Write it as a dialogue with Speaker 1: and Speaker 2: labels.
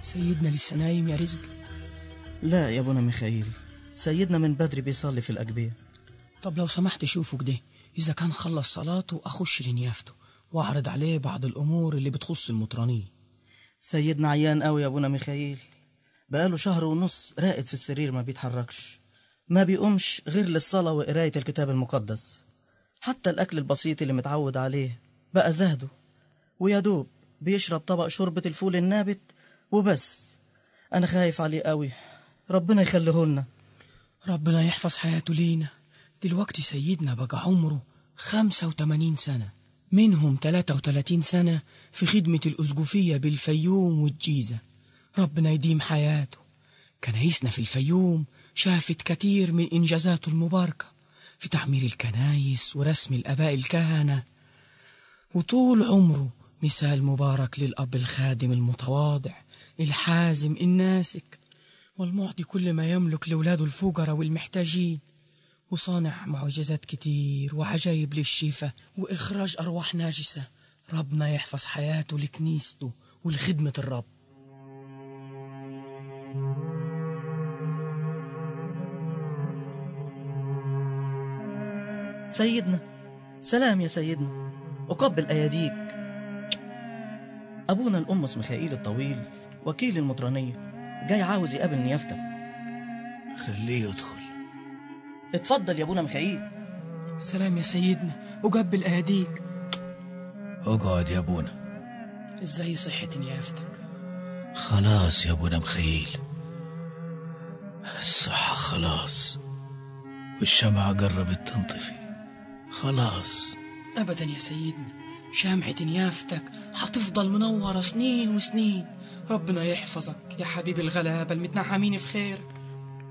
Speaker 1: سيدنا لسه نايم يا رزق
Speaker 2: لا يا ابونا ميخائيل سيدنا من بدري بيصلي في الأجبية
Speaker 1: طب لو سمحت شوفوا كده إذا كان خلص صلاته أخش لنيافته وأعرض عليه بعض الأمور اللي بتخص المطرانية
Speaker 2: سيدنا عيان قوي يا ابونا ميخائيل بقاله شهر ونص راقد في السرير ما بيتحركش ما بيقومش غير للصلاة وقراية الكتاب المقدس حتى الأكل البسيط اللي متعود عليه بقى زهده ويا دوب بيشرب طبق شوربة الفول النابت وبس أنا خايف عليه قوي ربنا يخليهولنا
Speaker 1: ربنا يحفظ حياته لينا دلوقتي سيدنا بقى عمره خمسة وتمانين سنة منهم تلاتة وتلاتين سنة في خدمة الأسقفية بالفيوم والجيزة ربنا يديم حياته كنايسنا في الفيوم شافت كتير من إنجازاته المباركة في تعمير الكنايس ورسم الآباء الكهنة وطول عمره مثال مبارك للأب الخادم المتواضع الحازم الناسك والمعطي كل ما يملك لأولاده الفقراء والمحتاجين وصانع معجزات كتير وعجائب للشفاء وإخراج أرواح ناجسة ربنا يحفظ حياته لكنيسته ولخدمة الرب
Speaker 2: سيدنا سلام يا سيدنا أقبل أياديك أبونا الأمس ميخائيل الطويل وكيل المطرانية جاي عاوز يقابل نيافتك
Speaker 3: خليه يدخل
Speaker 2: اتفضل يا أبونا ميخائيل
Speaker 1: سلام يا سيدنا أقبل أيديك
Speaker 3: اقعد يا ابونا
Speaker 1: إزاي صحة نيافتك
Speaker 3: خلاص يا ابونا مخيل الصحة خلاص والشمعة قربت تنطفي خلاص
Speaker 1: أبدا يا سيدنا شامعة نيافتك هتفضل منورة سنين وسنين ربنا يحفظك يا حبيب الغلابة المتنعمين في خيرك